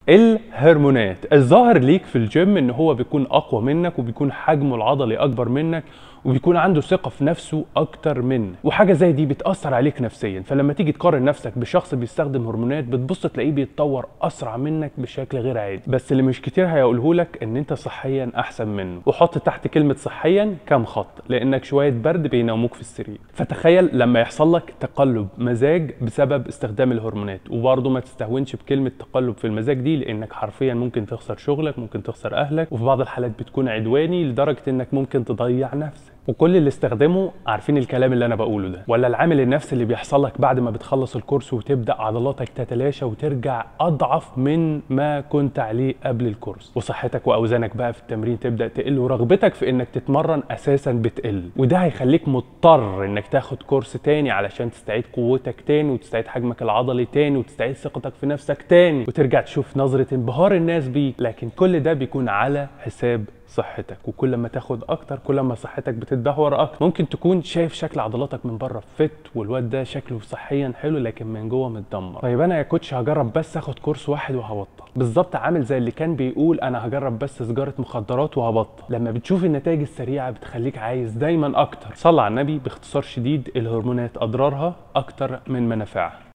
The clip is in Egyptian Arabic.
الهرمونات الظاهر ليك في الجيم ان هو بيكون اقوى منك وبيكون حجمه العضلي اكبر منك وبيكون عنده ثقه في نفسه اكتر منك وحاجه زي دي بتاثر عليك نفسيا فلما تيجي تقارن نفسك بشخص بيستخدم هرمونات بتبص تلاقيه بيتطور اسرع منك بشكل غير عادي بس اللي مش كتير هيقوله لك ان انت صحيا احسن منه وحط تحت كلمه صحيا كام خط لانك شويه برد بيناموك في السرير فتخيل لما يحصل لك تقلب مزاج بسبب استخدام الهرمونات وبرضه ما تستهونش بكلمه تقلب في المزاج دي لانك حرفيا ممكن تخسر شغلك ممكن تخسر اهلك وفي بعض الحالات بتكون عدواني لدرجه انك ممكن تضيع نفسك وكل اللي استخدمه عارفين الكلام اللي انا بقوله ده ولا العامل النفسي اللي بيحصل لك بعد ما بتخلص الكورس وتبدا عضلاتك تتلاشى وترجع اضعف من ما كنت عليه قبل الكورس وصحتك واوزانك بقى في التمرين تبدا تقل ورغبتك في انك تتمرن اساسا بتقل وده هيخليك مضطر انك تاخد كورس تاني علشان تستعيد قوتك تاني وتستعيد حجمك العضلي تاني وتستعيد ثقتك في نفسك تاني وترجع تشوف نظره انبهار الناس بيك لكن كل ده بيكون على حساب صحتك وكل ما تاخد اكتر كل ما صحتك بتتدهور اكتر ممكن تكون شايف شكل عضلاتك من بره فت والواد ده شكله صحيا حلو لكن من جوه متدمر طيب انا يا كوتش هجرب بس اخد كورس واحد وهبطل بالظبط عامل زي اللي كان بيقول انا هجرب بس سجاره مخدرات وهبطل لما بتشوف النتائج السريعه بتخليك عايز دايما اكتر صلى على النبي باختصار شديد الهرمونات اضرارها اكتر من منافعها